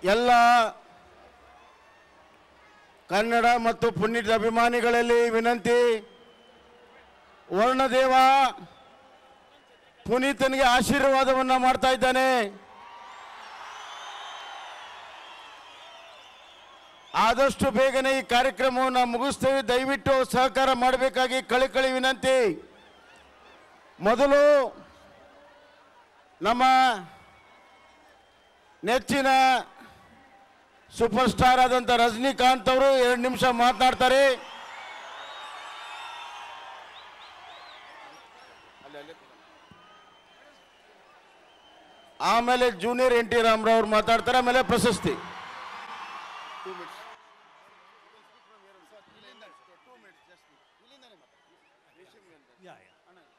ಎಲ್ಲ ಕನ್ನಡ ಮತ್ತು ಪುಣ್ಯದ ಅಭಿಮಾನಿಗಳಲ್ಲಿ ವಿನಂತಿ ವರ್ಣದೇವ ಪುನೀತನಿಗೆ ಆಶೀರ್ವಾದವನ್ನ ಮಾಡ್ತಾ ಇದ್ದಾನೆ ಆದಷ್ಟು ಬೇಗನೆ ಈ ಕಾರ್ಯಕ್ರಮವನ್ನು ಮುಗಿಸ್ತೇವೆ ದಯವಿಟ್ಟು ಸಹಕಾರ ಮಾಡಬೇಕಾಗಿ ಕಳಿಕಳಿ ವಿನಂತಿ ಮೊದಲು ನಮ್ಮ ನೆಚ್ಚಿನ ಸೂಪರ್ ಸ್ಟಾರ್ ಆದಂಥ ರಜನಿಕಾಂತ್ ಅವರು ಎರಡು ನಿಮಿಷ ಮಾತನಾಡ್ತಾರೆ ಆಮೇಲೆ ಜೂನಿಯರ್ ಎನ್ ಟಿ ರಾಮರಾವ್ ಮಾತಾಡ್ತಾರೆ ಆಮೇಲೆ ಪ್ರಶಸ್ತಿ Yeah, yeah.